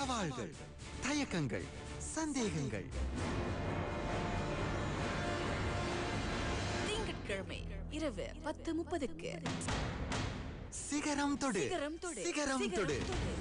சவால்கள் தயக்கங்கள் சந்தேகங்கள் திங்கட்கிழமை இரவு பத்து முப்பதுக்கு சிகரம் தொடு சிகரம் தொடு சிகரம் தொடு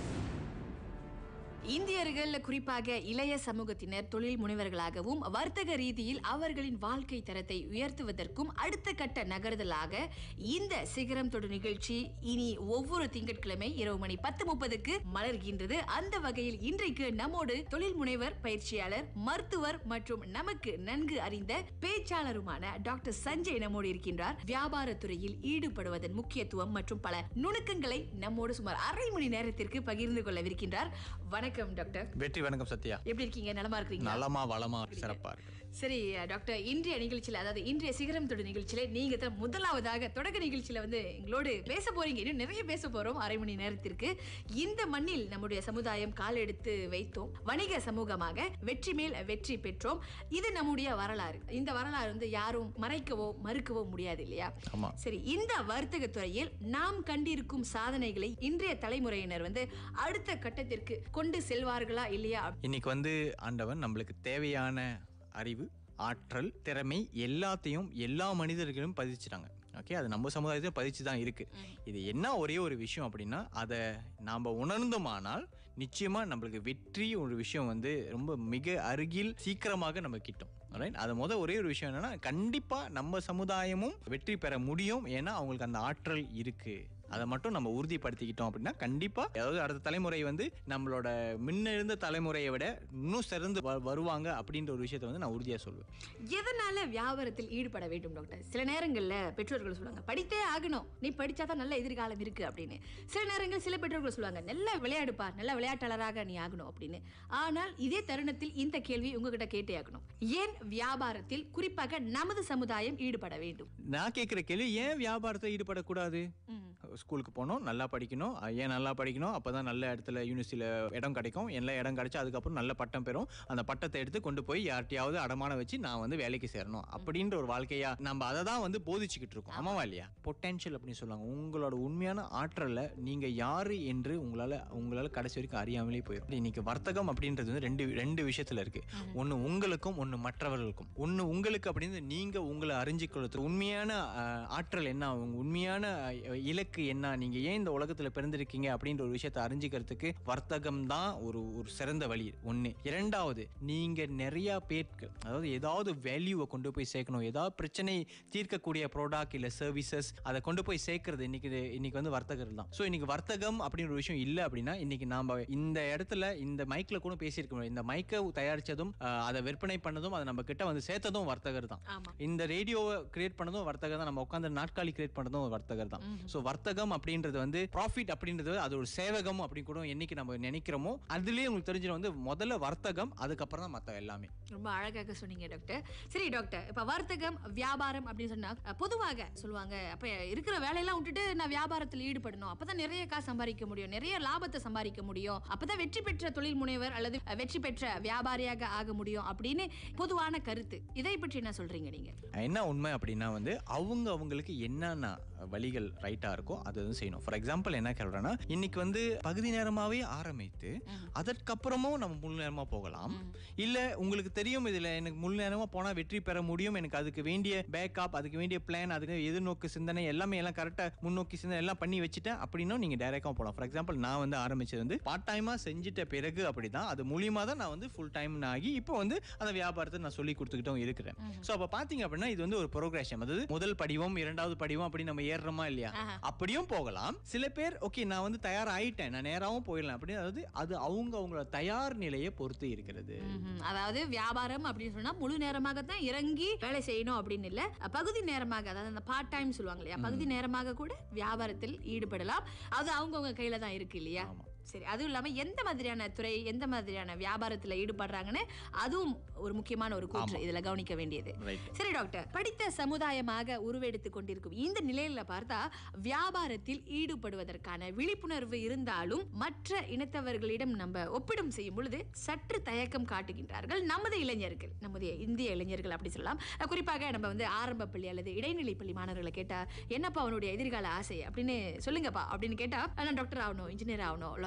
இந்தியர்கள் குறிப்பாக இளைய சமூகத்தினர் தொழில் முனைவர்களாகவும் வர்த்தக ரீதியில் அவர்களின் வாழ்க்கை தரத்தை உயர்த்துவதற்கும் அடுத்த கட்ட நகர்தலாக இந்த சிகரம் தொடு நிகழ்ச்சி இனி ஒவ்வொரு திங்கட்கிழமை இரவு மணி பத்து முப்பதுக்கு மலர்கின்றது அந்த வகையில் இன்றைக்கு நம்மோடு தொழில் முனைவர் பயிற்சியாளர் மருத்துவர் மற்றும் நமக்கு நன்கு அறிந்த பேச்சாளருமான டாக்டர் சஞ்சய் நம்மோடு இருக்கின்றார் வியாபார துறையில் ஈடுபடுவதன் முக்கியத்துவம் மற்றும் பல நுணுக்கங்களை நம்மோடு சுமார் அரை மணி நேரத்திற்கு பகிர்ந்து கொள்ளவிருக்கின்றார் வணக்கம் டாக்டர் வெற்றி வணக்கம் சத்யா எப்படி இருக்கீங்க நலமா இருக்கீங்களா நலமா வளமா சிறப்பா இருக்கு சரி டாக்டர் இன்றைய நிகழ்ச்சியில அதாவது இன்றைய சிகரம் தொடு நிகழ்ச்சியில நீங்க தான் முதலாவதாக தொடக்க நிகழ்ச்சியில வந்து எங்களோடு பேச போறீங்க இன்னும் நிறைய பேச போறோம் அரை மணி நேரத்திற்கு இந்த மண்ணில் நம்முடைய சமுதாயம் கால் எடுத்து வைத்தோம் வணிக சமூகமாக வெற்றி மேல் வெற்றி பெற்றோம் இது நம்முடைய வரலாறு இந்த வரலாறு வந்து யாரும் மறைக்கவோ மறுக்கவோ முடியாது இல்லையா ஆமா. சரி இந்த வர்த்தக துறையில் நாம் கண்டிருக்கும் சாதனைகளை இன்றைய தலைமுறையினர் வந்து அடுத்த கட்டத்திற்கு கொண்டு செல்வார்களா இல்லையா இன்னைக்கு வந்து ஆண்டவன் நம்மளுக்கு தேவையான அறிவு ஆற்றல் திறமை எல்லாத்தையும் எல்லா மனிதர்களும் பதிச்சிட்டாங்க ஓகே அது நம்ம சமுதாயத்தையும் பதிச்சு தான் இருக்கு இது என்ன ஒரே ஒரு விஷயம் அப்படின்னா அதை நாம் உணர்ந்தோமானால் நிச்சயமா நம்மளுக்கு வெற்றி ஒரு விஷயம் வந்து ரொம்ப மிக அருகில் சீக்கிரமாக நம்ம கிட்டும் ரைட் அது முத ஒரே ஒரு விஷயம் என்னன்னா கண்டிப்பா நம்ம சமுதாயமும் வெற்றி பெற முடியும் ஏன்னா அவங்களுக்கு அந்த ஆற்றல் இருக்கு அதை மட்டும் நம்ம உறுதிப்படுத்திக்கிட்டோம் அப்படின்னா கண்டிப்பா அதாவது அடுத்த தலைமுறை வந்து நம்மளோட முன்னெழுந்த தலைமுறையை விட இன்னும் சிறந்து வ- வருவாங்க அப்படின்ற ஒரு விஷயத்தை வந்து நான் உறுதியா சொல்லுவேன் எதனால வியாபாரத்தில் ஈடுபட வேண்டும் டாக்டர் சில நேரங்கள்ல பெற்றோர்கள் சொல்லுவாங்க படித்தே ஆகணும் நீ படிச்சாதான் நல்ல எதிர்காலம் இருக்கு அப்படின்னு சில நேரங்கள் சில பெற்றோர்கள் சொல்லுவாங்க நல்ல விளையாடுப்பா நல்ல விளையாட்டாளராக நீ ஆகணும் அப்படின்னு ஆனால் இதே தருணத்தில் இந்த கேள்வி உங்ககிட்ட கேட்டே ஆகணும் ஏன் வியாபாரத்தில் குறிப்பாக நமது சமுதாயம் ஈடுபட வேண்டும் நான் கேட்குற கேள்வி ஏன் வியாபாரத்தில் ஈடுபடக்கூடாது ம். ஸ்கூலுக்கு போகணும் நல்லா படிக்கணும் அஹ் ஏன் நல்லா படிக்கணும் அப்பதான் நல்ல இடத்துல யூனிவர்சிட்டியில் இடம் கிடைக்கும் எல்லா இடம் கிடைச்சா அதுக்கப்புறம் நல்ல பட்டம் பெறும் அந்த பட்டத்தை எடுத்து கொண்டு போய் யார்ட்டையாவது அடமான வச்சு நான் வந்து வேலைக்கு சேரணும் அப்படின்ற ஒரு வாழ்க்கையா நம்ம அதை தான் வந்து போதிச்சுக்கிட்டு இருக்கோம் ஆமாவா இல்லையா பொட்டென்ஷியல் அப்படின்னு சொல்லுவாங்க உங்களோட உண்மையான ஆற்றல்ல நீங்க யாரு என்று உங்களால உங்களால கடைசி வரைக்கும் அறியாமலே போயிடும் இன்னைக்கு வர்த்தகம் அப்படின்றது வந்து ரெண்டு ரெண்டு விஷயத்துல இருக்கு ஒன்னு உங்களுக்கும் ஒன்னு மற்றவர்களுக்கும் ஒன்னு உங்களுக்கு அப்படின்னு நீங்க உங்களை அறிஞ்சிக்கொள்றது உண்மையான அஹ், ஆற்றல் என்ன உங்க உண்மையான அஹ், இலக்கு என்ன நீங்க ஏன் இந்த உலகத்துல பிறந்திருக்கீங்க அப்படின்ற ஒரு விஷயத்தை அறிஞ்சிக்கிறதுக்கு வர்த்தகம் தான் ஒரு ஒரு சிறந்த வழி ஒண்ணு இரண்டாவது நீங்க நிறைய பேருக்கு அதாவது ஏதாவது வேல்யூவை கொண்டு போய் சேர்க்கணும் ஏதாவது பிரச்சனை தீர்க்கக்கூடிய ப்ராடக்ட் இல்ல சர்வீசஸ் அதை கொண்டு போய் சேர்க்கறது இன்னைக்கு இது- இன்னைக்கு வந்து வர்த்தகர் தான் ஸோ இன்னைக்கு வர்த்தகம் அப்படின்ற ஒரு விஷயம் இல்லை அப்படின்னா இன்னைக்கு நாம இந்த இடத்துல இந்த மைக்ல கூட பேசியிருக்க முடியும் இந்த மைக்கை தயாரிச்சதும் அஹ், அதை விற்பனை பண்ணதும் அதை நம்ம கிட்ட வந்து சேர்த்ததும் வர்த்தகர் தான் ஆமா இந்த ரேடியோவை கிரியேட் பண்ணதும் வர்த்தகர் தான் நம்ம உட்காந்து நாட்காலி கிரியேட் பண்ணதும் ஒரு வர்த்தகர் தான் ஸோ வர்த்தகம் அப்படின்றது வந்து ப்ராஃபிட் அப்படின்றது அது ஒரு சேவகம் அப்படின்னு கூட என்னைக்கு நம்ம நினைக்கிறோமோ அதுலயே உங்களுக்கு தெரிஞ்சிடும் வந்து முதல்ல வர்த்தகம் அதுக்கப்புறம் தான் மற்ற எல்லாமே ரொம்ப அழகாக சொன்னீங்க டாக்டர் சரி டாக்டர் இப்ப வர்த்தகம் வியாபாரம் அப்படின்னு சொன்னா அஹ், பொதுவாக சொல்லுவாங்க அப்ப இருக்கிற வேலையெல்லாம் விட்டுட்டு நான் வியாபாரத்தில் ஈடுபடணும் அப்பதான் நிறைய காசு சம்பாதிக்க முடியும் நிறைய லாபத்தை சம்பாதிக்க முடியும் அப்பதான் வெற்றி பெற்ற தொழில் முனைவர் அல்லது அஹ், வெற்றி பெற்ற வியாபாரியாக ஆக முடியும் அப்படின்னு பொதுவான கருத்து இதை பற்றி என்ன சொல்றீங்க நீங்க என்ன உண்மை அப்படின்னா வந்து அவங்க அவங்களுக்கு என்னென்ன வழிகள் ரைட்டா இருக்கோ அதை வந்து செய்யணும் ஃபார் எக்ஸாம்பிள் என்ன சொல்றேன்னா இன்னைக்கு வந்து பகுதி நேரமாவே ஆரம்பித்து அதற்கப்புறமும் நம்ம முழு நேரமா போகலாம் இல்ல உங்களுக்கு தெரியும் இதுல எனக்கு முழு நேரமா போனா வெற்றி பெற முடியும் எனக்கு அதுக்கு வேண்டிய பேக்கப் அதுக்கு வேண்டிய பிளான் அதுக்கு எதிர்நோக்கு சிந்தனை எல்லாமே எல்லாம் கரெக்டா முன்னோக்கி சிந்தனை எல்லாம் பண்ணி வச்சுட்டேன் அப்படின்னா நீங்க டைரக்டா போகலாம் ஃபார் எக்ஸாம்பிள் நான் வந்து ஆரம்பிச்சது வந்து பார்ட் டைமா செஞ்சுட்ட பிறகு அப்படிதான் அது மூலியமா தான் நான் வந்து ஃபுல் டைம் ஆகி இப்போ வந்து அந்த வியாபாரத்தை நான் சொல்லி கொடுத்துக்கிட்டும் இருக்கிறேன் ஸோ அப்போ பார்த்தீங்க அப்படின்னா இது வந்து ஒரு ப்ரோக்ரஷன் அதாவது முதல் படிவம் இரண்டாவது படிவம் அப்படி நம்ம ஏறுறோமா இல்லையா அப்படியும் போகலாம் சில பேர் ஓகே நான் வந்து தயார் ஆயிட்டேன் நான் நேராகவும் போயிடலாம் அப்படின்னு அதாவது அது அவங்க அவங்களோட தயார் நிலையை பொறுத்து இருக்கிறது ம்ஹும். அதாவது வியாபாரம் அப்படின்னு சொன்னா முழு நேரமாக தான் இறங்கி வேலை செய்யணும் அப்படின்னு இல்ல பகுதி நேரமாக அதாவது அந்த பார்ட் டைம் சொல்லுவாங்க இல்லையா பகுதி நேரமாக கூட வியாபாரத்தில் ஈடுபடலாம் அது அவங்கவங்க கையில தான் இருக்கு இல்லையா ஆமா. சரி அதுவும் இல்லாம எந்த மாதிரியான துறை எந்த மாதிரியான வியாபாரத்துல ஈடுபடுறாங்கன்னு அதுவும் ஒரு முக்கியமான ஒரு கூற்று இதுல கவனிக்க வேண்டியது Right. சரி டாக்டர் படித்த சமுதாயமாக உருவெடுத்துக் கொண்டிருக்கும் இந்த நிலையில பார்த்தா வியாபாரத்தில் ஈடுபடுவதற்கான விழிப்புணர்வு இருந்தாலும் மற்ற இனத்தவர்களிடம் நம்ம ஒப்பிடும் செய்யும் பொழுது சற்று தயக்கம் காட்டுகின்றார்கள் நமது இளைஞர்கள் நமது இந்திய இளைஞர்கள் அப்படி சொல்லலாம் அஹ் குறிப்பாக நம்ம வந்து ஆரம்ப பள்ளி அல்லது இடைநிலை பள்ளி மாணவர்களை கேட்டா என்னப்பா அவனுடைய எதிர்கால ஆசை அப்படின்னு சொல்லுங்கப்பா அப்படின்னு கேட்டா நான் டாக்டர் ஆகணும் இன்ஜினியர் ஆகணும் லாயர்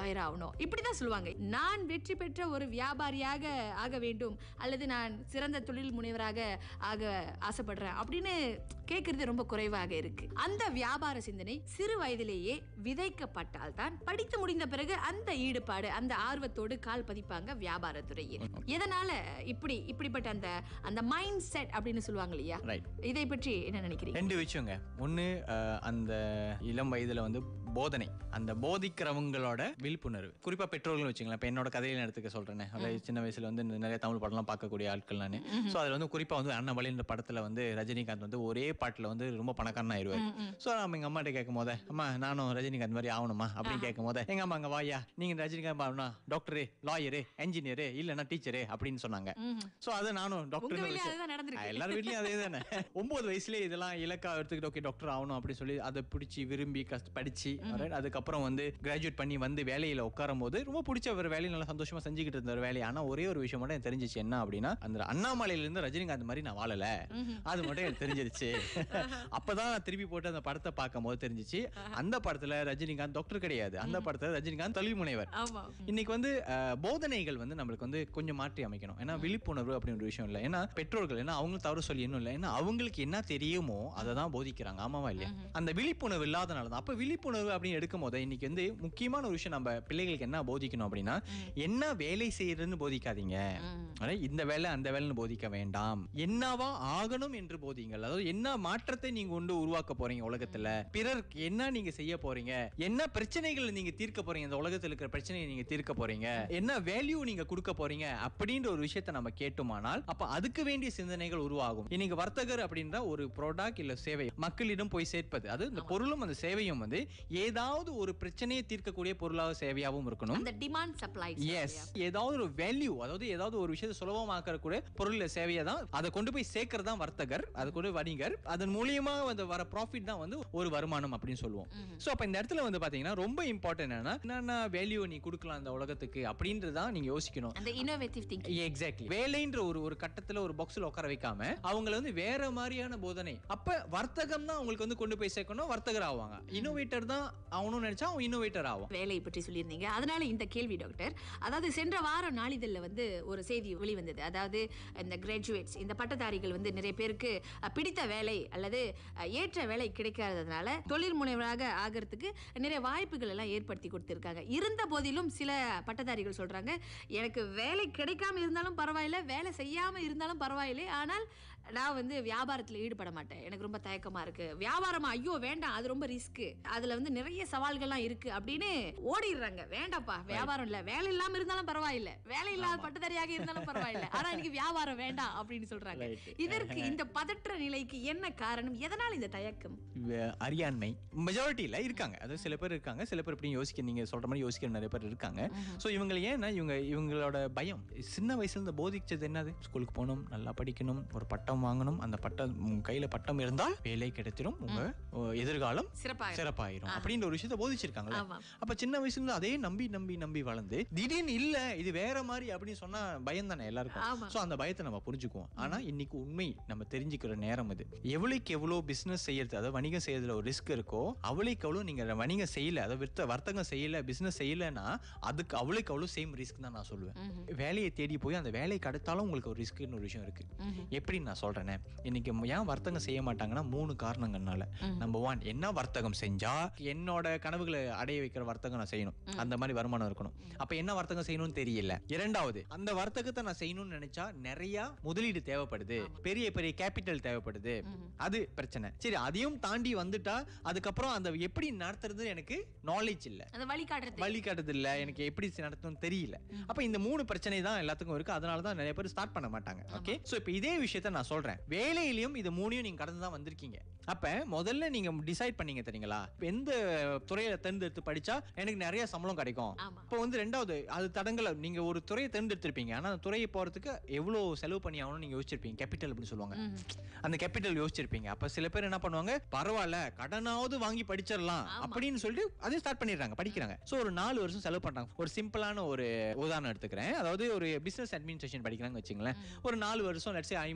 லாயர் ஆகணும் இப்படிதான் சொல்லுவாங்க நான் வெற்றி பெற்ற ஒரு வியாபாரியாக ஆக வேண்டும் அல்லது நான் சிறந்த தொழில் முனைவராக ஆக ஆசைப்படுறேன் அப்படின்னு கேட்கறது ரொம்ப குறைவாக இருக்கு அந்த வியாபார சிந்தனை சிறு வயதிலேயே விதைக்கப்பட்டால் தான் படித்து முடிந்த பிறகு அந்த ஈடுபாடு அந்த ஆர்வத்தோடு கால் பதிப்பாங்க வியாபாரத்துறையில் எதனால இப்படி இப்படிப்பட்ட அந்த அந்த மைண்ட் செட் அப்படின்னு சொல்லுவாங்க இல்லையா ரைட் இதை பற்றி என்ன நினைக்கிறீங்க ரெண்டு விஷயங்க ஒன்று அந்த இளம் வயதில் வந்து போதனை அந்த போதிக்கிறவங்களோட விழிப்புணர்வு குறிப்பாக பெற்றோர்கள் வச்சுங்களேன் இப்போ என்னோட கதையில எடுத்துக்க சொல்கிறேன் அதாவது சின்ன வயசுல வந்து இந்த நிறைய தமிழ் படம்லாம் பார்க்கக்கூடிய ஆட்கள் நான் ஸோ அதில் வந்து குறிப்பாக வந்து அண்ணாமலைன்ற படத்தில் வந்து ரஜினிகாந்த் வந்து ஒரே பாட்டில் வந்து ரொம்ப பணக்காரன் ஆயிடுவார் ஸோ நம்ம எங்கள் அம்மாட்ட கேட்கும் போது அம்மா நானும் ரஜினிகாந்த் மாதிரி ஆகணுமா அப்படின்னு கேட்கும் போது எங்கள் அம்மா அங்கே வாயா நீங்கள் ரஜினிகாந்த் ஆகணும் டாக்டரு லாயரு என்ஜினியரு இல்லைன்னா டீச்சரு அப்படின்னு சொன்னாங்க ஸோ அதை நானும் உங்க டாக்டர் வீட்லயும் அதுதான் நடந்திருக்கு எல்லார் வீட்லயும் அதே தானே ஒன்பது வயசுலயே இதெல்லாம் இலக்கா எடுத்துக்கிட்டு ஓகே டாக்டர் ஆகணும் அப்படின்னு சொல்லி அதை பிடிச்சி விரும்பி கஷ்ட படிச்சு alright, அதுக்கப்புறம் வந்து கிராஜுவேட் பண்ணி வந்து வேலையில உட்காரும் போது ரொம்ப பிடிச்ச ஒரு வேலையை நல்லா சந்தோஷமா செஞ்சுக்கிட்டு இருந்த ஒரு வேலையை ஆனா ஒரே ஒரு விஷயம் மட்டும் எனக்கு தெரிஞ்சிச்சு என்ன அப்படின்னா அந்த அண்ணாமலையில இருந்து ரஜினிகாந்த் மாதிரி நான் வாழல அது மட்டும் எனக்கு தெரிஞ்சிருச்சு அப்பதான் நான் திருப்பி போட்டு அந்த படத்தை பார்க்கும் போது தெரிஞ்சிச்சு அந்த படத்துல ரஜினிகாந்த் டாக்டர் கிடையாது அந்த படத்துல ரஜினிகாந்த் தொழில் முனைவர் ஆமா இன்னைக்கு வந்து அஹ், போதனைகள் வந்து நம்மளுக்கு வந்து கொஞ்சம் மாற்றி அமைக்கணும் ஏன்னா விழிப்புணர்வு அப்படின்னு ஒரு விஷயம் இல்லை ஏன்னா பெற்றோர்கள் ஏன்னா அவங்களும் தவறு சொல்லி இன்னும் இல்லை ஏன்னா அவங்களுக்கு என்ன தெரியுமோ அதை தான் போதிக்கிறாங்க ஆமாவா இல்லையா அந்த விழிப்புணர்வு இல்லாதனால தான் அப்போ விழிப்புணர்வு அப்படின்னு எடுக்கும் போது இன்னைக்கு வந்து முக்கியமான ஒரு விஷயம் நம்ம பிள்ளைகளுக்கு என்ன போதிக்கணும் அப்படின்னா என்ன வேலை செய்யறதுன்னு போதிக்காதீங்க alright? இந்த வேலை அந்த வேலைன்னு போதிக்க வேண்டாம் என்னவா ஆகணும் என்று போதிங்கள் அதாவது என்ன மாற்றத்தை நீங்க கொண்டு உருவாக்க போறீங்க உலகத்துல பிறருக்கு என்ன நீங்க செய்ய போறீங்க என்ன பிரச்சனைகளை நீங்க தீர்க்க போறீங்க இந்த உலகத்துல இருக்கிற பிரச்சனையை நீங்க தீர்க்க போறீங்க என்ன வேல்யூ நீங்க கொடுக்க போறீங்க அப்படின்ற ஒரு விஷயத்தை நம்ம கேட்டோமானால் அப்ப அதுக்கு வேண்டிய சிந்தனைகள் உருவாகும் இன்னைக்கு வர்த்தகர் அப்படின்ற ஒரு ப்ராடக்ட் இல்ல சேவை மக்களிடம் போய் சேர்ப்பது அது இந்த பொருளும் அந்த சேவையும் வந்து ஏதாவது ஒரு பிரச்சனையை தீர்க்கக்கூடிய பொருளாக சேவையாகவும் இருக்கணும் அந்த டிமாண்ட் சப்ளை எஸ் ஏதாவது ஒரு வேல்யூ அதாவது ஏதாவது ஒரு விஷயத்தை சுலபமாக்கக்கூடிய பொருள் சேவையை தான் அதை கொண்டு போய் சேர்க்கறது தான் வர்த்தகர் அது கூட வணிகர் அதன் மூலியமா வந்து வர ப்ராஃபிட் தான் வந்து ஒரு வருமானம் அப்படின்னு சொல்லுவோம் சோ அப்ப இந்த இடத்துல வந்து பாத்தீங்கன்னா ரொம்ப இம்பார்ட்டன்ட் என்னன்னா என்னென்ன வேல்யூ நீ கொடுக்கலாம் அந்த உலகத்துக்கு அப்படின்றது தான் நீங்க யோசிக்கணும் அந்த இன்னோவேட்டிவ் திங்கிங் எக்ஸாக்ட்லி வேலைன்ற ஒரு ஒரு கட்டத்துல ஒரு பாக்ஸ்ல உட்கார வைக்காம அவங்கள வந்து வேற மாதிரியான போதனை அப்ப வர்த்தகம் தான் அவங்களுக்கு வந்து கொண்டு போய் சேர்க்கணும் வர்த்தகர் ஆவாங்க இன்னோவேட்டர் தான் ஆகணும்னு நினைச்சா அவன் இன்னோவேட்டர் ஆகும் வேலையை பற்றி சொல்லியிருந்தீங்க அதனால இந்த கேள்வி டாக்டர் அதாவது சென்ற வாரம் நாளிதழில் வந்து ஒரு செய்தி வெளிவந்தது அதாவது இந்த கிராஜுவேட்ஸ் இந்த பட்டதாரிகள் வந்து நிறைய பேருக்கு அஹ், பிடித்த வேலை அல்லது அஹ், ஏற்ற வேலை கிடைக்காததுனால தொழில் முனைவராக ஆகிறதுக்கு நிறைய வாய்ப்புகள் எல்லாம் ஏற்படுத்தி கொடுத்திருக்காங்க இருந்த போதிலும் சில பட்டதாரிகள் சொல்றாங்க எனக்கு வேலை கிடைக்காம இருந்தாலும் பரவாயில்ல வேலை செய்யாம இருந்தாலும் பரவாயில்லை ஆனால் நான் வந்து வியாபாரத்தில் ஈடுபட மாட்டேன் எனக்கு ரொம்ப தயக்கமா இருக்கு வியாபாரமா ஐயோ வேண்டாம் அது ரொம்ப ரிஸ்க் அதுல வந்து நிறைய சவால்கள்லாம் இருக்கு அப்படின்னு ஓடிடுறாங்க வேண்டாப்பா வியாபாரம் இல்ல வேலை இல்லாம இருந்தாலும் பரவாயில்ல வேலை இல்லாத பட்டதாரியாக இருந்தாலும் பரவாயில்ல ஆனா எனக்கு வியாபாரம் வேண்டாம் அப்படின்னு சொல்றாங்க Right. இதற்கு இந்த பதற்ற நிலைக்கு என்ன காரணம் எதனால் இந்த தயக்கம் வே- அறியாண்மை மெஜாரிட்டியில் இருக்காங்க அது சில பேர் இருக்காங்க சில பேர் இப்படி யோசிக்க நீங்க சொல்ற மாதிரி யோசிக்கிற நிறைய பேர் இருக்காங்க ஸோ இவங்க ஏன்னா இவங்க இவங்களோட பயம் சின்ன வயசுல இருந்து போதிச்சது என்னது ஸ்கூலுக்கு போகணும் நல்லா படிக்கணும் ஒரு பட்டம் வாங்கணும் அந்த பட்டம் உங்க கையில பட்டம் இருந்தால் வேலை கிடைத்திடும் உங்க ஓ, எதிர்காலம் சிறப்பாக சிறப்பாயிரும் அப்படின்ற ஒரு விஷயத்த போதிச்சிருக்காங்களே ஆமா அப்ப சின்ன வயசுல இருந்து அதே நம்பி நம்பி நம்பி வளர்ந்து திடீர்னு இல்ல இது வேற மாதிரி அப்படின்னு சொன்னா பயம் தானே எல்லாருக்கும் ஆமா சோ அந்த பயத்தை நம்ம புரிஞ்சுக்குவோம் ஆனா இன்னைக்கு உண்மை நம்ம தெரிஞ்சுக்கிற நேரம் இது எவ்வளவுக்கு எவ்வளவு பிசினஸ் செய்யறது அதாவது வணிகம் செய்யறதுல ஒரு ரிஸ்க் இருக்கோ அவளுக்கு அவ்வளவு நீங்க வணிகம் செய்யல அதாவது விற்ற வர்த்தகம் செய்யல பிசினஸ் செய்யலன்னா அதுக்கு அவளுக்கு அவ்வளவு சேம் ரிஸ்க் தான் நான் சொல்லுவேன் ம்ஹும். வேலையை தேடி போய் அந்த வேலைக்கு அடுத்தாலும் உங்களுக்கு ஒரு ரிஸ்க்னு ஒரு விஷயம் இருக்கு ம்ஹும். எப்படி நான் சொல்றேனே இன்னைக்கு ஏன் வர்த்தகம் செய்ய மாட்டாங்கன்னா மூணு காரணங்கள்னால ம்ஹும். நம்பர் ஒன் என்ன வர்த்தகம் செஞ்சா என்னோட கனவுகளை அடைய வைக்கிற வர்த்தகம் நான் செய்யணும் அந்த மாதிரி வருமானம் இருக்கணும் அப்ப என்ன வர்த்தகம் செய்யணும்னு தெரியல இரண்டாவது அந்த வர்த்தகத்தை நான் செய்யணும்னு நினைச்சா நிறைய முதலீடு தேவைப்படுது பெரிய பெரிய கேபிட்டல் தேவைப்படுது ம்ஹும். அது பிரச்சனை சரி அதையும் தாண்டி வந்துட்டா அதுக்கப்புறம் அந்த எப்படி நடத்துறது எனக்கு நாலேஜ் இல்ல அந்த வழிகாட்டுறது வழி காட்டுறது இல்ல எனக்கு எப்படி நடத்தணும்னு தெரியல அப்ப இந்த மூணு பிரச்சனை தான் எல்லாத்துக்கும் இருக்கு அதனால தான் நிறைய பேர் ஸ்டார்ட் பண்ண மாட்டாங்க ஓகே சோ இப்போ இதே விஷயத்த நான் சொல்றேன் வேலையிலயும் இது மூணையும் நீங்க கடந்து தான் வந்திருக்கீங்க அப்ப முதல்ல நீங்க டிசைட் பண்ணீங்க தெரியுங்களா எந்த துறையில தேர்ந்தெடுத்து படிச்சா எனக்கு நிறைய சம்பளம் கிடைக்கும் ஆமா இப்போ வந்து ரெண்டாவது அது தடங்கல நீங்க ஒரு துறையை தேர்ந்தெடுத்திருப்பீங்க ஆனா அந்த துறையை போறதுக்கு எவ்வளவு செலவு பண்ணி ஆகணும்னு நீங்க யோசிச்சிருப்பீங்க கேபிட்டல் அப்படின்னு சொல்லுவாங்க ம்ஹும். அந்த கேபிட்டல் யோசிச்சிருப்பீங்க அப்ப சில பேர் என்ன பண்ணுவாங்க பரவாயில்ல கடனாவது வாங்கி படிச்சிடலாம் ஆமா. அப்படின்னு சொல்லிட்டு அதே ஸ்டார்ட் பண்ணிடுறாங்க படிக்கிறாங்க சோ ஒரு நாலு வருஷம் செலவு பண்றாங்க ஒரு சிம்பிளான ஒரு உதாரணம் எடுத்துக்கிறேன் அதாவது ஒரு பிசினஸ் அட்மினிஸ்ட்ரேஷன் படிக்கிறாங்க வச்சுங்களேன் ஒரு நாலு வருஷம் லட்சம் ஐம்பதாயிரம் வெள்ளி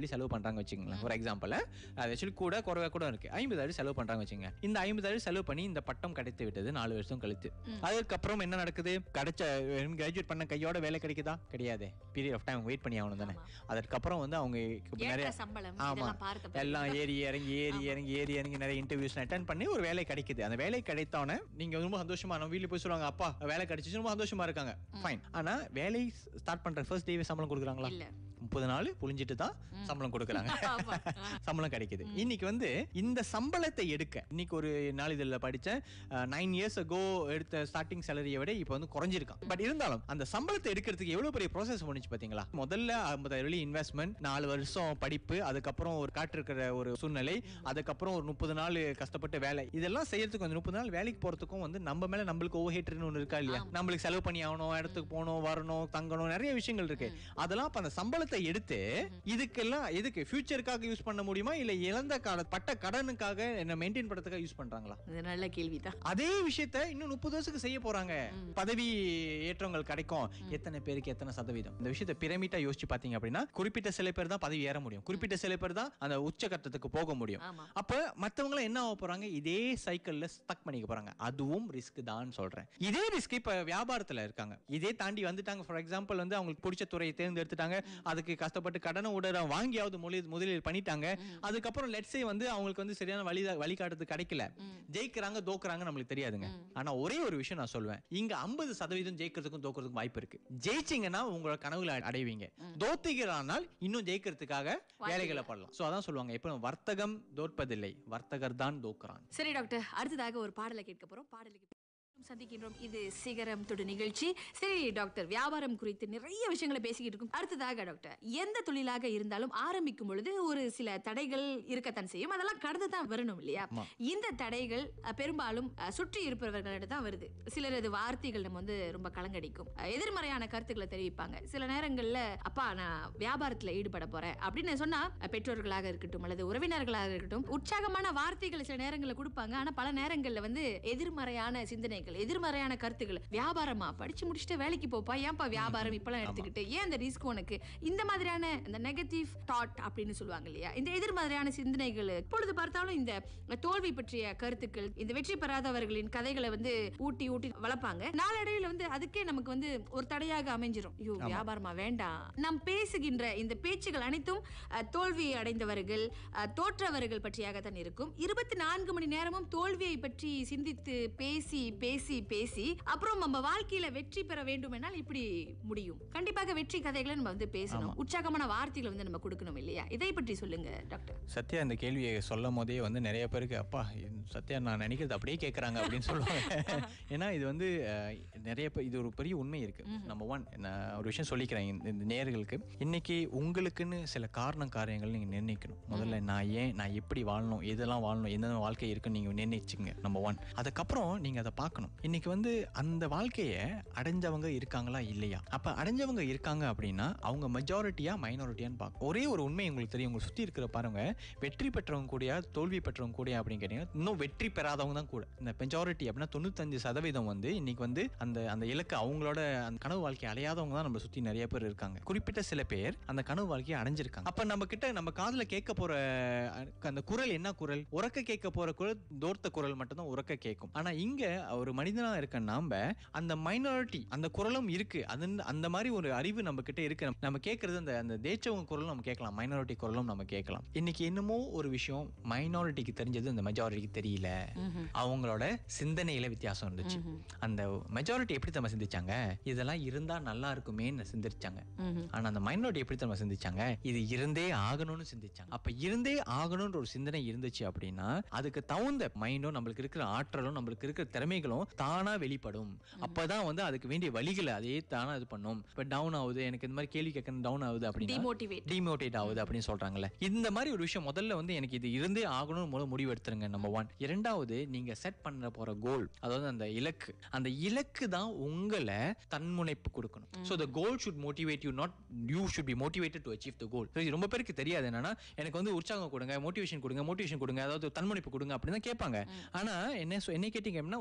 செலவு பண்றாங்க வச்சுக்கோங்களேன் ஃபார் எக்ஸாம்பிள் அது ஆக்சுவலி கூட குறைவா கூட இருக்கு ஐம்பதாயிரம் செலவு பண்றாங்க வச்சுங்க இந்த ஐம்பதாயிரம் செலவு பண்ணி இந்த பட்டம் கிடைத்து விட்டது நாலு வருஷம் கழித்து அதுக்கப்புறம் என்ன நடக்குது கிடைச்ச கிராஜுவேட் பண்ண கையோட வேலை கிடைக்குதா கிடையாது பீரியட் ஆஃப் டைம் வெயிட் பண்ணி ஆகணும் தானே அதற்கப்புறம் வந்து அவங்க இப்ப நிறைய ஏற்ற சம்பளம் ஆமா. இதெல்லாம் பார்த்த பிறகு எல்லாம் ஏறி இறங்கி ஏறி இறங்கி ஏறி இறங்கி நிறைய இன்டர்வியூஸ் அட்டன் பண்ணி ஒரு வேலை கிடைக்குது அந்த வேலை கிடைத்தோன்னே நீங்க ரொம்ப சந்தோஷமா நம்ம வீட்டுல போய் சொல்லுவாங்க அப்பா வேலை கிடைச்சிச்சு ரொம்ப சந்தோஷமா இருக்காங்க ஃபைன் ஆனா வேலை ஸ்டார்ட் பண்ற ஃபர்ஸ்ட் டேவே சம்பளம் கொடுக்குறாங்களா இல்ல முப்பது நாள் புழிஞ்சிட்டு தான் சம்பளம் கொடுக்குறாங்க ஆமா. சம்பளம் கிடைக்குது இன்னைக்கு வந்து இந்த சம்பளத்தை எடுக்க இன்னைக்கு ஒரு நாளிதழில் படிச்சேன் நைன் இயர்ஸ் அகோ எடுத்த ஸ்டார்டிங் சேலரியை விட இப்போ வந்து குறைஞ்சிருக்கான் பட் இருந்தாலும் அந்த சம்பளத்தை எடுக்கிறதுக்கு எவ்வளவு பெரிய ப்ராசஸ் பண்ணிச்சு பாத்தீங்களா முதல்ல ஐம்பதாயிரம் இன்வெஸ்ட்மெண்ட் நாலு வருஷம் படிப்பு அதுக்கப்புறம் ஒரு காட்டிருக்கிற ஒரு சூழ்நிலை அதுக்கப்புறம் ஒரு முப்பது நாள் கஷ்டப்பட்ட வேலை இதெல்லாம் செய்யறதுக்கு வந்து முப்பது நாள் வேலைக்கு போறதுக்கும் வந்து நம்ம மேல நம்மளுக்கு ஓவர் ஹேட்டர்னு ஒன்று இருக்கா இல்லையா நம்மளுக்கு செலவு பண்ணி ஆகணும் இடத்துக்கு போகணும் வரணும் தங்கணும் நிறைய விஷயங்கள் இருக்கு அதெல்லாம் அப்ப அந்த சம்பளத்தை எடுத்து இதுக்கெல்லாம் எதுக்கு ஃபியூச்சருக்காக யூஸ் பண்ண முடியுமா இல்ல இழந்த கால பட்ட கடனுக்காக என்ன மெயின்டைன் பண்றதுக்காக யூஸ் பண்றாங்களா இது நல்ல கேள்விதான் அதே விஷயத்த இன்னும் முப்பது வருஷத்துக்கு செய்ய போறாங்க பதவி ஏற்றங்கள் கிடைக்கும் எத்தனை பேருக்கு எத்தனை சதவீதம் இந்த விஷயத்தை பிரமிட்டா யோசிச்சு பாத்தீங்க அப்படின்னா குறிப்பிட்ட சில பேர் தான் பதவி ஏற முடியும் குறிப்பிட்ட சில பேர் தான் அந்த உச்சகட்டத்துக்கு போக முடியும் ஆமா அப்ப மத்தவங்க என்ன ஆக போறாங்க இதே சைக்கிள்ல ஸ்டக் பண்ணிக்க போறாங்க அதுவும் ரிஸ்க் தான் சொல்றேன் இதே ரிஸ்க் இப்ப வியாபாரத்துல இருக்காங்க இதே தாண்டி வந்துட்டாங்க ஃபார் எக்ஸாம்பிள் வந்து அவங்களுக்கு பிடிச்ச துறையை தேர்ந்தெடுத்துட்டாங்க அதுக்கு கஷ்டப்பட்டு கடனை உடற வாங்கியாவது முதலீடு முதலீடு பண்ணிட்டாங்க அதுக்கப்புறம் லெட்ஸே வந்து அவங்களுக்கு வந்து சரியான வழி வழிகாட்டுறது கிடைக்கல ஜெயிக்கிறாங்க தோக்குறாங்க நம்மளுக்கு தெரியாதுங்க ஆனா ஒரே ஒரு விஷயம் நான் சொல்லுவேன் இங்க ஐம்பது சதவீதம் ஜெயிக்கிறதுக்கும் தோக்குறதுக்கும் வாய்ப்பு இருக்கு ஜெயிச்சீங்கன்னா உங்களோட கனவுல அடைவீங்க தோத்துகிறானால் இன்னும் ஜெயிக்கிறதுக்காக வேலைகளை பண்ணலாம் சோ அதான் சொல்லுவாங்க எப்ப வர்த்தகம் தோற்பதில்லை வர்த்தகர் தான் தோக்குறான் சரி டாக்டர் அடுத்ததாக ஒரு பாடலை கேட்க போறோம் பாடலுக்கு பின் சந்திக்கின்றோம் இது சிகரம் தொடு நிகழ்ச்சி சரி டாக்டர் வியாபாரம் குறித்து நிறைய விஷயங்களை பேசிக்கிட்டு இருக்கும் அடுத்ததாக டாக்டர் எந்த தொழிலாக இருந்தாலும் ஆரம்பிக்கும் பொழுது ஒரு சில தடைகள் இருக்கத்தான் செய்யும் அதெல்லாம் கடந்து தான் வரணும் இல்லையா ஆமா. இந்த தடைகள் அஹ், பெரும்பாலும் அஹ், சுற்றி இருப்பவர்களிடம் தான் வருது சிலரது வார்த்தைகள் நம்ம வந்து ரொம்ப கலங்கடிக்கும் அஹ், எதிர்மறையான கருத்துக்களை தெரிவிப்பாங்க சில நேரங்கள்ல அப்பா நான் வியாபாரத்துல ஈடுபட போறேன் அப்படின்னு சொன்னா அஹ், பெற்றோர்களாக இருக்கட்டும் அல்லது உறவினர்களாக இருக்கட்டும் உற்சாகமான வார்த்தைகளை சில நேரங்களில் கொடுப்பாங்க ஆனா பல நேரங்கள்ல வந்து எதிர்மறையான சிந்தனைகள் எதிர்மறையான கருத்துக்கள் வியாபாரமா படிச்சு முடிச்சுட்டு வேலைக்கு போப்பா ஏன்பா வியாபாரம் இப்பெல்லாம் எடுத்துக்கிட்டு ஏன் இந்த ரிஸ்க் உனக்கு இந்த மாதிரியான இந்த நெகட்டிவ் தாட் அப்படின்னு சொல்லுவாங்க இல்லையா இந்த எதிர்மறையான சிந்தனைகள் எப்பொழுது பார்த்தாலும் இந்த தோல்வி பற்றிய கருத்துக்கள் இந்த வெற்றி பெறாதவர்களின் கதைகளை வந்து ஊட்டி ஊட்டி வளர்ப்பாங்க நாளடைவில் வந்து அதுக்கே நமக்கு வந்து ஒரு தடையாக அமைஞ்சிரும் ஐயோ வியாபாரமா வேண்டாம் நாம் பேசுகின்ற இந்த பேச்சுகள் அனைத்தும் அஹ், தோல்வி அடைந்தவர்கள் அஹ், தோற்றவர்கள் பற்றியாகத்தான் இருக்கும் இருபத்தி நான்கு மணி நேரமும் தோல்வியை பற்றி சிந்தித்து பேசி பேசி பேசி அப்புறம் நம்ம வாழ்க்கையில வெற்றி பெற வேண்டும் என்னால் இப்படி முடியும் கண்டிப்பாக வெற்றி கதைகளை நம்ம வந்து பேசணும் உற்சாகமான வார்த்தைகளை வந்து நம்ம கொடுக்கணும் இல்லையா இதை பற்றி சொல்லுங்க டாக்டர் சத்யா இந்த கேள்வியை சொல்லும் போதே வந்து நிறைய பேருக்கு அப்பா இது சத்யா நான் நினைக்கிறது அப்படியே கேட்குறாங்க அப்படின்னு சொல்லுவாங்க ஏன்னா இது வந்து அஹ், நிறைய பேர் இது ஒரு பெரிய உண்மை இருக்கு நம்பர் ஒன் நான் ஒரு விஷயம் சொல்லிக்கிறேன் இந்த- இந்த நேயர்களுக்கு இன்னைக்கு உங்களுக்குன்னு சில காரண காரியங்கள் நீங்க நிர்ணயிக்கணும் முதல்ல நான் ஏன் நான் எப்படி வாழணும் எதெல்லாம் வாழணும் எந்தெந்த வாழ்க்கை இருக்குன்னு நீங்க நிர்ணயிச்சுங்க நம்பர் ஒன் அதுக்கப்புறம் நீங்க அதை பார்க்கணும் இன்னைக்கு வந்து அந்த வாழ்க்கையை அடைஞ்சவங்க இருக்காங்களா இல்லையா அப்ப அடைஞ்சவங்க இருக்காங்க அப்படின்னா அவங்க மெஜாரிட்டியா மைனாரிட்டியான்னு பார்க்க ஒரே ஒரு உண்மை உங்களுக்கு தெரியும் உங்களை சுத்தி இருக்கிற பாருங்க வெற்றி பெற்றவங்க கூடயா தோல்வி பெற்றவங்க கூடயா அப்படின்னு கேட்டீங்கன்னா இன்னும் வெற்றி பெறாதவங்க தான் கூட இந்த மெஜாரிட்டி அப்படின்னா தொண்ணூத்தஞ்சு சதவீதம் வந்து இன்னைக்கு வந்து அந்த அந்த இலக்கு அவங்களோட அந்த கனவு வாழ்க்கையை அடையாதவங்க தான் நம்ம சுத்தி நிறைய பேர் இருக்காங்க குறிப்பிட்ட சில பேர் அந்த கனவு வாழ்க்கையை அடைஞ்சிருக்காங்க அப்ப நம்ம கிட்ட நம்ம காதுல கேட்க போற அஹ், அந்த குரல் என்ன குரல் உறக்க கேட்க போற குரல் தோர்த்த குரல் மட்டும்தான் உறக்க கேட்கும் ஆனா இங்க ஒரு மனிதனா இருக்க நாம அந்த மைனாரிட்டி அந்த குரலும் இருக்கு அது அந்த மாதிரி ஒரு அறிவு நம்ம கிட்ட இருக்கு நம்ம- நம்ம கேட்கறது அந்த அந்த தேச்சவங்க குரலும் நம்ம கேட்கலாம் மைனாரிட்டி குரலும் நம்ம கேட்கலாம் இன்னைக்கு என்னமோ ஒரு விஷயம் மைனாரிட்டிக்கு தெரிஞ்சது அந்த மெஜாரிட்டிக்கு தெரியல அவங்களோட சிந்தனையில வித்தியாசம் இருந்துச்சு அந்த மெஜாரிட்டி எப்படி நம்ம சிந்திச்சாங்க இதெல்லாம் இருந்தா நல்லா இருக்குமேன்னு சிந்திச்சாங்க ஆனா அந்த மைனாரிட்டி எப்படி நம்ம சிந்திச்சாங்க இது இருந்தே ஆகணும்னு சிந்திச்சாங்க அப்ப இருந்தே ஆகணும்ன்ற ஒரு சிந்தனை இருந்துச்சு அப்படின்னா அதுக்கு தகுந்த மைண்டும் நம்மளுக்கு இருக்கிற ஆற்றலும் நம்மளுக்கு இருக்கிற திறமைகளும் தானா வெளிப்படும் அப்பதான் வந்து அதுக்கு வேண்டிய வழிகளை அதே தானா இது பண்ணும் இப்ப டவுன் ஆகுது எனக்கு இந்த மாதிரி கேள்வி கேட்கணும் டவுன் ஆகுது அப்படின்னா டிமோட்டிவேட் டிமோட்டிவேட் ஆகுது அப்படின்னு சொல்றாங்கல்ல இந்த மாதிரி ஒரு விஷயம் முதல்ல வந்து எனக்கு இது இருந்தே ஆகணும்னு முதல்ல முடிவு எடுத்துருங்க நம்பர் ஒன் இரண்டாவது நீங்க செட் பண்ண போற கோல் அதாவது அந்த இலக்கு அந்த இலக்கு தான் உங்களை தன்முனைப்பு கொடுக்கணும் so the goal should motivate you not you should be motivated to achieve the goal ரொம்ப பேருக்கு தெரியாது என்னன்னா எனக்கு வந்து உற்சாகம் கொடுங்க மோட்டிவேஷன் கொடுங்க மோட்டிவேஷன் கொடுங்க அதாவது தன்முனைப்பு கொடுங்க அப்படின்னு தான் கேட்பாங்க ஆனா என்ன சொ- என்ன கேட்டீங்க அப்படின்னா உங்களுக்கு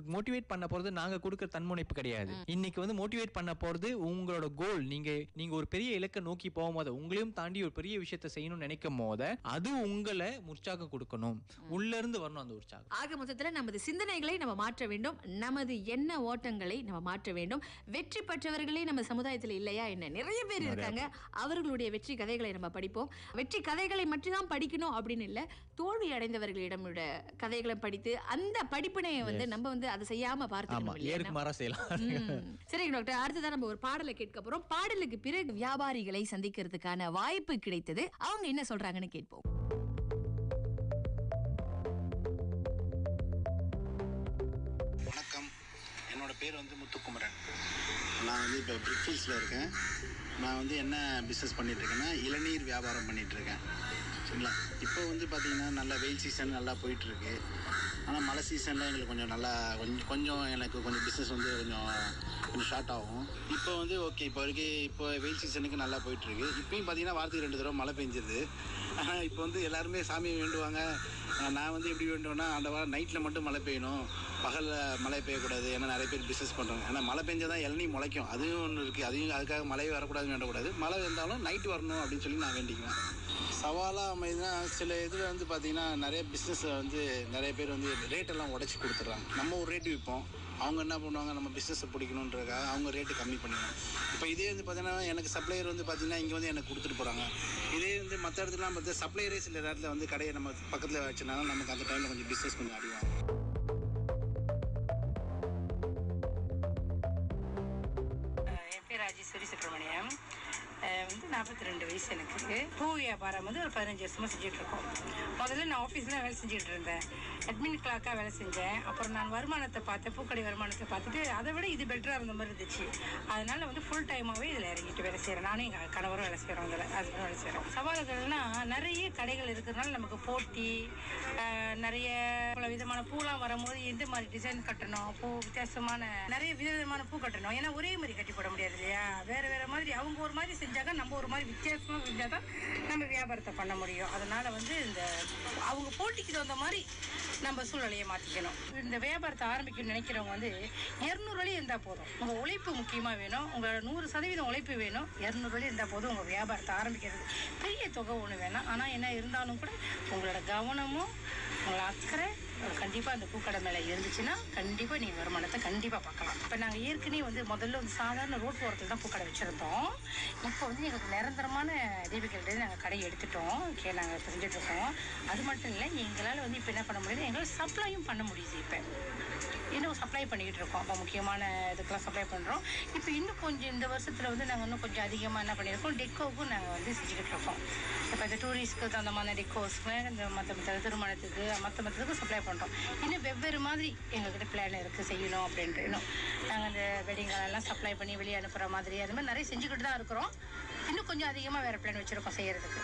மோட்டிவேட் பண்ண போறது நாங்க கொடுக்குற தன்முனைப்பு கிடையாது இன்னைக்கு வந்து மோட்டிவேட் பண்ண போறது உங்களோட கோல் நீங்க நீங்க ஒரு பெரிய இலக்கை நோக்கி போகும்போது உங்களையும் தாண்டி ஒரு பெரிய விஷயத்தை செய்யணும்னு நினைக்கும் போது அது உங்களை உற்சாகம் கொடுக்கணும் உள்ள இருந்து வரணும் அந்த உற்சாகம் ஆக மொத்தத்துல நமது சிந்தனைகளை நம்ம மாற்ற வேண்டும் நமது எண்ண ஓட்டங்களை நம்ம மாற்ற வேண்டும் வெற்றி பெற்றவர்களே நம்ம சமுதாயத்துல இல்லையா என்ன நிறைய பேர் இருக்காங்க அவர்களுடைய வெற்றி கதைகளை நம்ம படிப்போம் வெற்றி கதைகளை மட்டும் தான் படிக்கணும் அப்படின்னு இல்ல தோல்வி அடைந்தவர்களிடம் உள்ள கதைகளை படித்து அந்த படிப்பினையை வந்து நம்ம வந்து அதை செய்யாம ஆமா பார்த்துக்கணும் இல்லையா ஏருக்கு மாறா செய்யலாம் ம். சரிங்க டாக்டர் அடுத்ததான் நம்ம ஒரு பாடலை கேட்க போறோம் பாடலுக்கு பிறகு வியாபாரிகளை சந்திக்கிறதுக்கான வாய்ப்பு கிடைத்தது அவங்க என்ன சொல்றாங்கன்னு கேட்போம் வணக்கம் என்னோட பேர் வந்து முத்துக்குமரன் நான் வந்து இப்போ பிரிக்ஃபீல்ஸில் இருக்கேன் நான் வந்து என்ன பிஸ்னஸ் பண்ணிகிட்ருக்கேன்னா இளநீர் வியாபாரம் பண்ணிகிட்ருக்கேன் சரிங்களா இப்போ வந்து பார்த்திங்கன்னா நல்ல வெயில் சீசன் நல்லா போயிட்டுருக்கு ஆனால் மழை சீசனில் எங்களுக்கு கொஞ்சம் நல்லா கொஞ்சம் கொஞ்சம் எனக்கு கொஞ்சம் பிஸ்னஸ் வந்து கொஞ்சம் கொஞ்சம் ஷார்ட் ஆகும் இப்போ வந்து ஓகே இப்போ வரைக்கும் இப்போ வெயில் சீசனுக்கு நல்லா போயிட்டுருக்கு இப்பயும் பார்த்தீங்கன்னா வாரத்துக்கு ரெண்டு தடவை மழை பெஞ்சிருது ஆனால் இப்போ வந்து எல்லாருமே சாமியை வேண்டுவாங்க ஆஹ் நான் வந்து எப்படி வேண்டுவேன்னா ஆண்டவா நைட்டில் மட்டும் மழை பெய்யணும் பகலில் மழை பெய்யக்கூடாது ஏன்னா நிறைய பேர் பிஸ்னஸ் பண்ணுறாங்க ஏன்னா மழை பெஞ்சால் தான் இளநீ முளைக்கும் அதுவும் ஒன்று இருக்குது அதையும் அதுக்காக மழை வரக்கூடாதுன்னு வேண்டக்கூடாது மழை வந்தாலும் நைட்டு வரணும் அப்படின்னு சொல்லி நான் வேண்டிக்குவேன் சவாலாக அமைதுனா சில இதில் வந்து பார்த்தீங்கன்னா நிறைய பிஸ்னஸில் வந்து நிறைய பேர் வந்து ரேட்டெல்லாம் உடச்சி கொடுத்துட்றாங்க நம்ம ஒரு ரேட்டு விற்போம் அவங்க என்ன பண்ணுவாங்க நம்ம பிஸ்னஸை பிடிக்கணுன்றதுக்காக அவங்க ரேட்டு கம்மி பண்ணுவாங்க இப்போ இதே வந்து பார்த்தீங்கன்னா எனக்கு சப்ளையர் வந்து பார்த்தீங்கன்னா இங்கே வந்து எனக்கு கொடுத்துட்டு போகிறாங்க இதே வந்து மற்ற இடத்துலலாம் பார்த்து சப்ளையரே சில இடத்துல வந்து கடையை நம்ம பக்கத்தில் வச்சனால நமக்கு அந்த டைமில் கொஞ்சம் பிஸ்னஸ் கொஞ்சம் அடிவாங்க என் பேர் ராஜேஸ்வரி சுப்பிரமணியம் அஹ் வந்து நாற்பத்தி ரெண்டு வயசு எனக்கு பூ வியாபாரம் வந்து ஒரு பதினஞ்சு வருஷமாக செஞ்சுட்டு இருக்கோம் முதல்ல நான் ஆஃபீஸில் வேலை செஞ்சுட்டு இருந்தேன் அட்மின் கிளாக்காக வேலை செஞ்சேன் அப்புறம் நான் வருமானத்தை பார்த்தேன் பூக்கடை வருமானத்தை பார்த்துட்டு அதை விட இது பெட்டராக இருந்த மாதிரி இருந்துச்சு அதனால வந்து ஃபுல் டைமாகவே இதில் இறங்கிட்டு வேலை செய்கிறேன் நானும் எங்கள் கணவரும் வேலை செய்கிறோம் இதில் ஹஸ்பண்டும் வேலை செய்கிறோம் சவால்கள்னா நிறைய கடைகள் இருக்கிறதுனால நமக்கு போட்டி அஹ் நிறைய பல விதமான பூலாம் வரும்போது எந்த மாதிரி டிசைன் கட்டணும் பூ வித்தியாசமான நிறைய விதவிதமான பூ கட்டணும் ஏன்னா ஒரே மாதிரி கட்டி போட முடியாது இல்லையா வேற வேற மாதிரி அவங்க ஒரு மாதிரி செஞ்சாக்க நம்ம ஒரு மாதிரி வித்தியாசமா செஞ்சால் தான் நம்ம வியாபாரத்தை பண்ண முடியும் அதனால வந்து இந்த அவங்க போட்டிக்கு தகுந்த மாதிரி நம்ம சூழ்நிலையை மாற்றிக்கணும் இந்த வியாபாரத்தை ஆரம்பிக்கணும்னு நினைக்கிறவங்க வந்து இரநூறு வழி இருந்தால் போதும் உங்கள் உழைப்பு முக்கியமாக வேணும் உங்களோட நூறு சதவீதம் உழைப்பு வேணும் இரநூறு வழி இருந்தால் போதும் உங்கள் வியாபாரத்தை ஆரம்பிக்கிறது பெரிய தொகை ஒன்று வேணாம் ஆனால் என்ன இருந்தாலும் கூட உங்களோட கவனமும் உங்களோட அக்கறை கண்டிப்பாக அந்த பூக்கடை மேலே இருந்துச்சுன்னா கண்டிப்பாக நீங்கள் வருமானத்தை கண்டிப்பாக பார்க்கலாம் இப்போ நாங்கள் ஏற்கனவே வந்து முதல்ல வந்து சாதாரண ரோட் ஓரத்தில் தான் பூக்கடை வச்சுருந்தோம் இப்போ வந்து எங்களுக்கு நிரந்தரமான தீபிகள்கிட்ட நாங்கள் கடையை எடுத்துட்டோம் கே நாங்கள் இப்போ செஞ்சுட்ருக்கோம் அது மட்டும் இல்லை எங்களால் வந்து இப்போ என்ன பண்ண முடியுது எங்களால் சப்ளையும் பண்ண முடியுது இப்போ இன்னும் சப்ளை பண்ணிக்கிட்டு இருக்கோம் அப்போ முக்கியமான இதுக்கெல்லாம் சப்ளை பண்ணுறோம் இப்போ இன்னும் கொஞ்சம் இந்த வருஷத்தில் வந்து நாங்கள் இன்னும் கொஞ்சம் அதிகமாக என்ன பண்ணியிருக்கோம் டெக்கோவுக்கும் நாங்கள் வந்து செஞ்சுக்கிட்டு இருக்கோம் இப்போ இந்த டூரிஸ்ட்க்கு தகுந்த மாதிரி டெக்கோஸ்க்கு இந்த மற்ற மற்ற திருமணத்துக்கு மற்ற மற்றதுக்கும் சப்ளை பண்ணுறோம் இன்னும் வெவ்வேறு மாதிரி எங்ககிட்ட பிளான் இருக்குது செய்யணும் அப்படின்ட்டு இன்னும் நாங்கள் இந்த வெட்டிங் எல்லாம் சப்ளை பண்ணி வெளியே அனுப்புகிற மாதிரி அது மாதிரி நிறைய செஞ்சுக்கிட்டு தான் இருக்கிறோம் இன்னும் கொஞ்சம் அதிகமாக வேறு பிளான் வச்சுருக்கோம் செய்கிறதுக்கு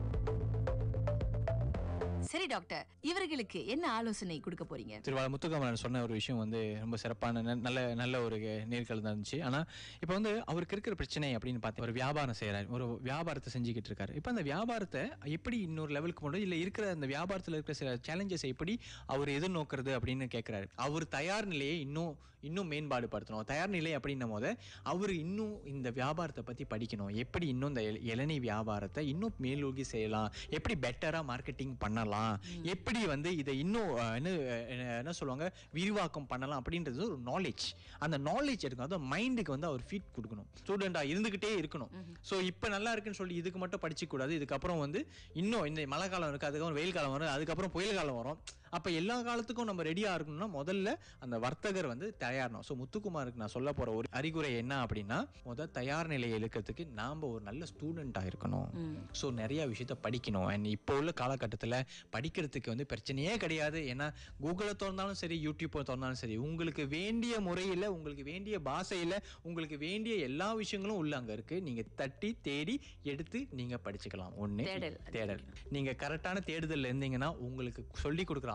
சரி டாக்டர் இவர்களுக்கு என்ன ஆலோசனை கொடுக்க போறீங்க திருவாளர் முத்துக்கமலன் சொன்ன ஒரு விஷயம் வந்து ரொம்ப சிறப்பான ந- நல்ல நல்ல ஒரு நேர்காணல் தான் இருந்துச்சு ஆனால் இப்போ வந்து அவருக்கு இருக்கிற பிரச்சனை அப்படின்னு பார்த்து ஒரு வியாபாரம் செய்கிறார் ஒரு வியாபாரத்தை செஞ்சுக்கிட்டு இருக்காரு இப்போ அந்த வியாபாரத்தை எப்படி இன்னொரு லெவலுக்கு கொண்டு இல்லை இருக்கிற அந்த வியாபாரத்தில் இருக்கிற சில சேலஞ்சஸ் எப்படி அவர் எதிர்நோக்கிறது அப்படின்னு கேட்குறாரு அவர் தயார் நிலையை இன்னும் இன்னும் மேம்பாடு படுத்தணும் தயார் நிலை அப்படின்னும் போது அவர் இன்னும் இந்த வியாபாரத்தை பற்றி படிக்கணும் எப்படி இன்னும் இந்த இள- இளநீ வியாபாரத்தை இன்னும் மேலோகி செய்யலாம் எப்படி பெட்டராக மார்க்கெட்டிங் பண்ணலாம் எப்படி வந்து இதை இன்னும் அஹ், என்ன அஹ், என்ன சொல்லுவாங்க விரிவாக்கம் பண்ணலாம் அப்படின்றது ஒரு நாலேஜ் அந்த நாலேஜ் எடுக்கணும் அதாவது மைண்டுக்கு வந்து அவர் ஃபீட் கொடுக்கணும் ஸ்டூடெண்டாக இருந்துக்கிட்டே இருக்கணும் ஸோ இப்போ நல்லா இருக்குன்னு சொல்லி இதுக்கு மட்டும் படிச்சுக்க கூடாது இதுக்கப்புறம் வந்து இன்னும் இந்த மழை காலம் இருக்குது அதுக்கப்புறம் வெயில் காலம் வரும் அதுக்கப்புறம் புயல் காலம் வரும் அப்போ எல்லா காலத்துக்கும் நம்ம ரெடியாக இருக்கணும்னா முதல்ல அந்த வர்த்தகர் வந்து தயாரணும் ஸோ முத்துக்குமாருக்கு நான் சொல்ல போகிற ஒரு அறிகுறை என்ன அப்படின்னா முதல் தயார் நிலையை இழுக்கிறதுக்கு நாம் ஒரு நல்ல ஸ்டூடெண்ட்டாக இருக்கணும் ஸோ நிறைய விஷயத்த படிக்கணும் அண்ட் இப்போ உள்ள காலகட்டத்தில் படிக்கிறதுக்கு வந்து பிரச்சனையே கிடையாது ஏன்னா கூகுளை திறந்தாலும் சரி யூடியூப்பை திறந்தாலும் சரி உங்களுக்கு வேண்டிய முறையில் உங்களுக்கு வேண்டிய பாஷையில் உங்களுக்கு வேண்டிய எல்லா விஷயங்களும் உள்ள அங்கே இருக்குது நீங்கள் தட்டி தேடி எடுத்து நீங்கள் படிச்சுக்கலாம் ஒன்று தேடல் தேடல் நீங்கள் கரெக்டான தேடுதலில் இருந்தீங்கன்னா உங்களுக்கு சொல்லி கொடுக்குற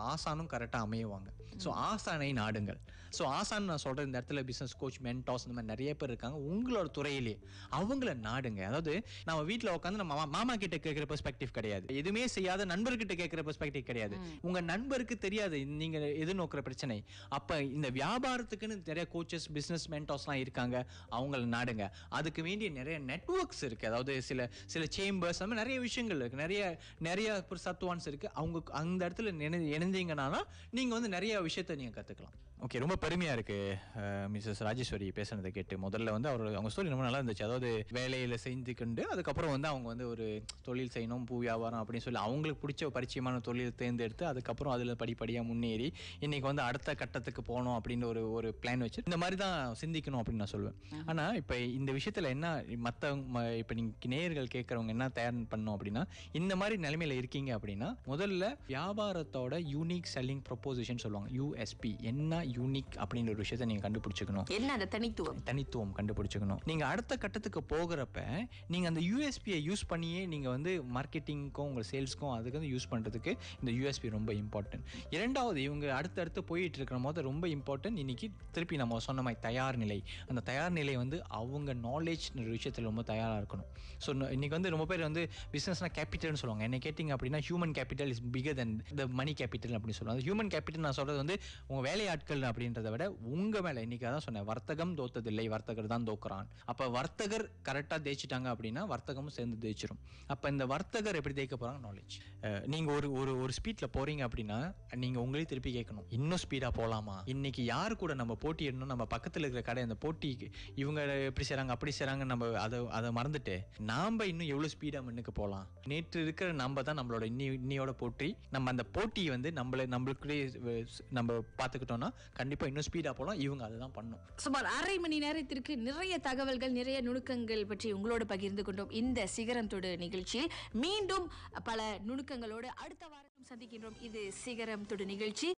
ஆசானும் கரெக்டாக அமையுவாங்க ஸோ ஆசானை நாடுங்கள் ஸோ ஆசான் நான் சொல்கிற இந்த இடத்துல பிஸ்னஸ் கோச் மென்டாஸ் இந்த மாதிரி நிறைய பேர் இருக்காங்க உங்களோட துறையிலே அவங்கள நாடுங்க அதாவது நம்ம வீட்டில் உட்காந்து நம்ம மாமா- மாமா கிட்ட கேட்குற பெர்ஸ்பெக்டிவ் கிடையாது எதுவுமே செய்யாத நண்பர்கிட்ட கேட்குற பெர்ஸ்பெக்டிவ் கிடையாது உங்க நண்பருக்கு தெரியாது நீங்க எதிர்நோக்கிற பிரச்சனை அப்ப இந்த வியாபாரத்துக்குன்னு நிறைய கோச்சஸ் பிசினஸ் மென்டாஸ்லாம் இருக்காங்க அவங்கள நாடுங்க அதுக்கு வேண்டிய நிறைய நெட்வொர்க்ஸ் இருக்கு அதாவது சில சில சேம்பர்ஸ் அந்த மாதிரி நிறைய விஷயங்கள் இருக்கு நிறைய நிறைய சத்துவான்ஸ் இருக்கு அவங்க அந்த இடத்துல இணை- இணைந்தீங்கன்னா நீங்க வந்து நிறைய விஷயத்த நீங்க கத்துக்கலாம் ஓகே ரொம்ப பெருமையா இருக்கு மிஸ்ஸஸ் ராஜேஸ்வரி பேசுனதை கேட்டு முதல்ல வந்து அவர் அவங்க ஸ்டோரி ரொம்ப நல்லா இருந்துச்சு அதாவது வேலையில செஞ்சு கொண்டு அதுக்கப்புறம் வந்து அவங்க வந்து ஒரு தொழில் செய்யணும் பூ வியாபாரம் அப்படின்னு சொல்லி அவங்களுக்கு பிடிச்ச பரிச்சயமான தொழில் தேர்ந்தெடுத்து அதுக்கப்புறம் அதுல படிப்படியா முன்னேறி இன்னைக்கு வந்து அடுத்த கட்டத்துக்கு போகணும் அப்படின்னு ஒரு ஒரு பிளான் வச்சு இந்த மாதிரி தான் சிந்திக்கணும் அப்படின்னு நான் சொல்லுவேன் ஆனா இப்ப இந்த விஷயத்துல என்ன மத்த ம- இப்ப நீங்க நேயர்கள் கேட்கறவங்க என்ன தயார் பண்ணணும் அப்படின்னா இந்த மாதிரி நிலைமையில இருக்கீங்க அப்படின்னா முதல்ல வியாபாரத்தோட யூனிக் செல்லிங் ப்ரொபோசிஷன் சொல்லுவாங்க யூஎஸ்பி என்ன யூனிக் அப்படின்ற ஒரு விஷயத்தை நீங்க கண்டுபிடிச்சுக்கணும் என்ன அந்த தனித்துவம் தனித்துவம் கண்டுபிடிச்சுக்கணும் நீங்க அடுத்த கட்டத்துக்கு போகிறப்ப நீங்க அந்த யூஎஸ்பியை யூஸ் பண்ணியே நீங்க வந்து மார்க்கெட்டிங்க்கும் உங்க சேல்ஸ்க்கும் அதுக்கு வந்து யூஸ் பண்றதுக்கு இந்த யூஎஸ்பி ரொம்ப இம்பார்ட்டன்ட் இரண்டாவது இவங்க அடுத்தடுத்து போயிட்டு இருக்கிற போது ரொம்ப இம்பார்ட்டன்ட் இன்னைக்கு திருப்பி நம்ம சொன்ன மாதிரி தயார் நிலை அந்த தயார் நிலை வந்து அவங்க நாலேஜ் விஷயத்தில் ரொம்ப தயாராக இருக்கணும் ஸோ இன்னைக்கு வந்து ரொம்ப பேர் வந்து பிஸ்னஸ்னா கேபிட்டல்னு சொல்லுவாங்க என்ன கேட்டிங்க அப்படின்னா human capital is bigger than the money capital அப்படின்னு சொல்லுவாங்க ஹியூமன் கேபிட்டல் நான் சொல்றது வந்து உங்க வேலையாட்கள் அப்படின்றத விட உங்க மேல இன்னைக்கு அதான் சொன்னேன் வர்த்தகம் தோத்ததில்லை வர்த்தகர் தான் தோக்குறான் அப்ப வர்த்தகர் கரெக்டா தேய்ச்சிட்டாங்க அப்படின்னா வர்த்தகமும் சேர்ந்து தேய்ச்சிரும் அப்ப இந்த வர்த்தகர் எப்படி தேய்க்க போறாங்க நாலேஜ் நீங்க ஒரு ஒரு ஒரு ஸ்பீட்ல போறீங்க அப்படின்னா நீங்க உங்களே திருப்பி கேட்கணும் இன்னும் ஸ்பீடா போலாமா இன்னைக்கு யாரு கூட நம்ம போட்டி இடணும் நம்ம பக்கத்துல இருக்கிற கடை அந்த போட்டிக்கு இவங்க எப்படி செய்றாங்க அப்படி செய்றாங்க நம்ம அதை அதை மறந்துட்டு நாம இன்னும் எவ்வளவு ஸ்பீடா முன்னுக்கு போலாம் நேற்று இருக்கிற நம்ம தான் நம்மளோட இன்னி இன்னியோட போட்டி நம்ம அந்த போட்டியை வந்து நம்மள நம்மளுக்குள்ளே நம்ம பார்த்துக்கிட்டோம்னா கண்டிப்பா இன்னும் ஸ்பீடா போலாம் இவங்க அதை தான் பண்ணும் சுமார் அரை மணி நேரத்திற்கு நிறைய தகவல்கள் நிறைய நுணுக்கங்கள் பற்றி உங்களோடு பகிர்ந்து கொண்டோம் இந்த சிகரம் தொடு நிகழ்ச்சியில் மீண்டும் பல நுணுக்கங்களோடு அடுத்த வாரம் சந்திக்கின்றோம் இது சிகரம் தொடு நிகழ்ச்சி